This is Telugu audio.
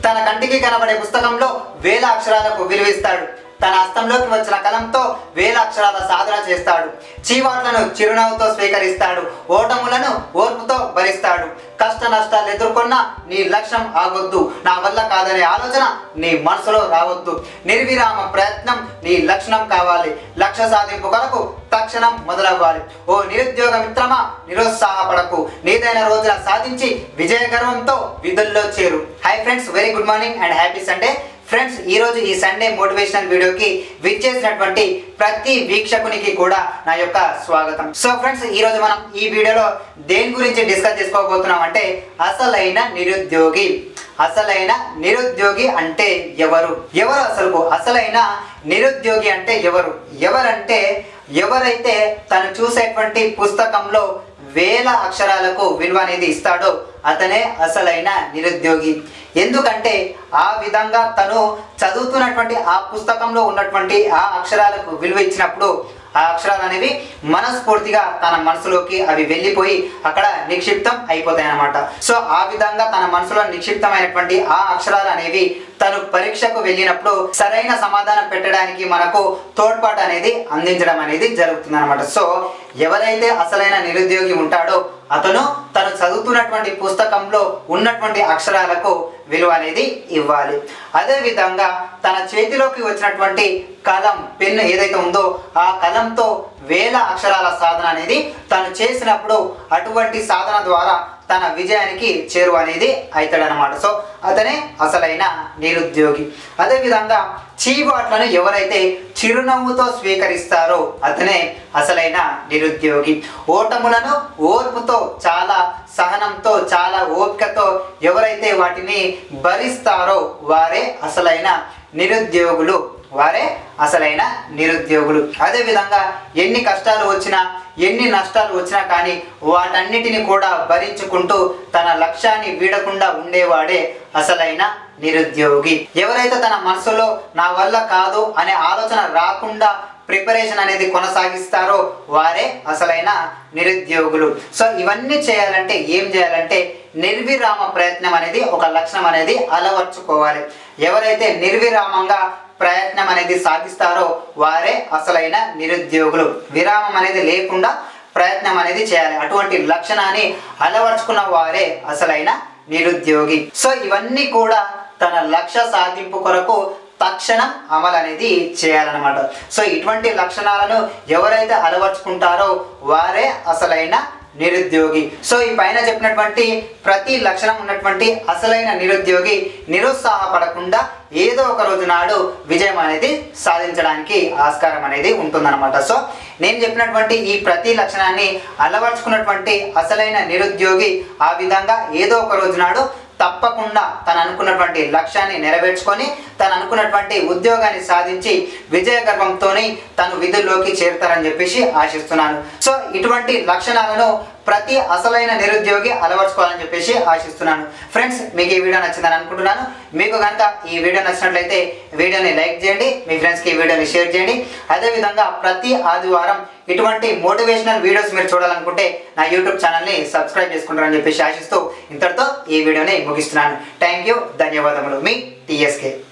తన కంటికి కనబడే పుస్తకంలో వేల అక్షరాలకు విలువిస్తాడు తన హస్తంలోకి వచ్చిన కలంతో వేల అక్షరాల సాధన చేస్తాడు చీవాట్లను చిరునవ్వుతో స్వీకరిస్తాడు ఓటములను ఓర్పుతో భరిస్తాడు కష్ట నష్టాలు ఎదుర్కొన్న నీ లక్ష్యం ఆగొద్దు నా వల్ల కాదనే ఆలోచన నీ మనసులో రావద్దు నిర్విరామ ప్రయత్నం నీ లక్షణం కావాలి లక్ష్య సాధింపు కొరకు తక్షణం మొదలవ్వాలి ఓ నిరుద్యోగ మిత్రమా నిరుత్సాహపడకు నీదైన రోజున సాధించి విజయ గర్వంతో విధుల్లో చేరు hi friends very good morning and happy Sunday friends ఈ రోజు ఈ సండే మోటివేషనల్ వీడియోకి విచ్చేసినటువంటి ప్రతి వీక్షకునికి కూడా నా యొక్క స్వాగతం సో ఫ్రెండ్స్ ఈ రోజు మనం ఈ వీడియోలో దేని గురించి డిస్కస్ చేసుకోబోతున్నాం అంటే అసలైన నిరుద్యోగి అసలైన నిరుద్యోగి అంటే ఎవరు ఎవరు అసలు అసలైన నిరుద్యోగి అంటే ఎవరు ఎవరంటే ఎవరైతే తను చూసేటువంటి పుస్తకంలో వేల అక్షరాలకు విలువ అనేది ఇస్తాడో అతనే అసలైన నిరుద్యోగి ఎందుకంటే ఆ విధంగా తను చదువుతున్నటువంటి ఆ పుస్తకంలో ఉన్నటువంటి ఆ అక్షరాలకు విలువ ఇచ్చినప్పుడు ఆ అక్షరాలు అనేవి మనస్ఫూర్తిగా తన మనసులోకి అవి వెళ్ళిపోయి అక్కడ నిక్షిప్తం అయిపోతాయి అన్నమాట సో ఆ విధంగా తన మనసులో నిక్షిప్తమైనటువంటి ఆ అక్షరాలు అనేవి తను పరీక్షకు వెళ్ళినప్పుడు సరైన సమాధానం పెట్టడానికి మనకు తోడ్పాటు అనేది అందించడం అనేది జరుగుతుంది అనమాట సో ఎవరైతే అసలైన నిరుద్యోగి ఉంటాడో అతను తను చదువుతున్నటువంటి పుస్తకంలో ఉన్నటువంటి అక్షరాలకు విలువ అనేది ఇవ్వాలి అదే విధంగా తన చేతిలోకి వచ్చినటువంటి కలం పెన్ ఏదైతే ఉందో ఆ కలంతో వేల అక్షరాల సాధన అనేది తను చేసినప్పుడు అటువంటి సాధన ద్వారా తన విజయానికి చేరువ అనేది అవుతాడనమాట సో అతనే అసలైన నిరుద్యోగి అదేవిధంగా చీవాట్లను ఎవరైతే చిరునవ్వుతో స్వీకరిస్తారో అతనే అసలైన నిరుద్యోగి ఓటములను ఓర్పుతో చాలా సహనంతో చాలా ఓపికతో ఎవరైతే వాటిని భరిస్తారో వారే అసలైన నిరుద్యోగులు వారే అసలైన నిరుద్యోగులు అదేవిధంగా ఎన్ని కష్టాలు వచ్చినా ఎన్ని నష్టాలు వచ్చినా కానీ వాటన్నిటిని కూడా భరించుకుంటూ తన లక్ష్యాన్ని వీడకుండా ఉండేవాడే అసలైన నిరుద్యోగి ఎవరైతే తన మనసులో నా వల్ల కాదు అనే ఆలోచన రాకుండా ప్రిపరేషన్ అనేది కొనసాగిస్తారో వారే అసలైన నిరుద్యోగులు సో ఇవన్నీ చేయాలంటే ఏం చేయాలంటే నిర్విరామ ప్రయత్నం అనేది ఒక లక్షణం అనేది అలవర్చుకోవాలి ఎవరైతే నిర్విరామంగా ప్రయత్నం అనేది సాగిస్తారో వారే అసలైన నిరుద్యోగులు విరామం అనేది లేకుండా ప్రయత్నం అనేది చేయాలి అటువంటి లక్షణాన్ని అలవర్చుకున్న వారే అసలైన నిరుద్యోగి సో ఇవన్నీ కూడా తన లక్ష్య సాధింపు కొరకు తక్షణం అమలు అనేది చేయాలన్నమాట సో ఇటువంటి లక్షణాలను ఎవరైతే అలవర్చుకుంటారో వారే అసలైన నిరుద్యోగి సో ఈ పైన చెప్పినటువంటి ప్రతి లక్షణం ఉన్నటువంటి అసలైన నిరుద్యోగి నిరుత్సాహపడకుండా ఏదో ఒక రోజు నాడు విజయం అనేది సాధించడానికి ఆస్కారం అనేది ఉంటుందన్నమాట సో నేను చెప్పినటువంటి ఈ ప్రతి లక్షణాన్ని అలవర్చుకున్నటువంటి అసలైన నిరుద్యోగి ఆ విధంగా ఏదో ఒక రోజు నాడు తప్పకుండా తను అనుకున్నటువంటి లక్ష్యాన్ని నెరవేర్చుకొని తను అనుకున్నటువంటి ఉద్యోగాన్ని సాధించి విజయ గర్వంతోని తను విధుల్లోకి చేరుతారని చెప్పేసి ఆశిస్తున్నాను సో ఇటువంటి లక్షణాలను ప్రతి అసలైన నిరుద్యోగి అలవర్చుకోవాలని చెప్పేసి ఆశిస్తున్నాను ఫ్రెండ్స్ మీకు ఈ వీడియో నచ్చిందని అనుకుంటున్నాను మీకు కనుక ఈ వీడియో నచ్చినట్లయితే వీడియోని లైక్ చేయండి మీ ఫ్రెండ్స్కి ఈ వీడియోని షేర్ చేయండి అదేవిధంగా ప్రతి ఆదివారం ఇటువంటి మోటివేషనల్ వీడియోస్ మీరు చూడాలనుకుంటే నా యూట్యూబ్ ఛానల్ని సబ్స్క్రైబ్ చేసుకుంటారని చెప్పేసి ఆశిస్తూ ఇంతటితో ఈ వీడియోని ముగిస్తున్నాను థ్యాంక్ యూ ధన్యవాదములు మీ టీఎస్కే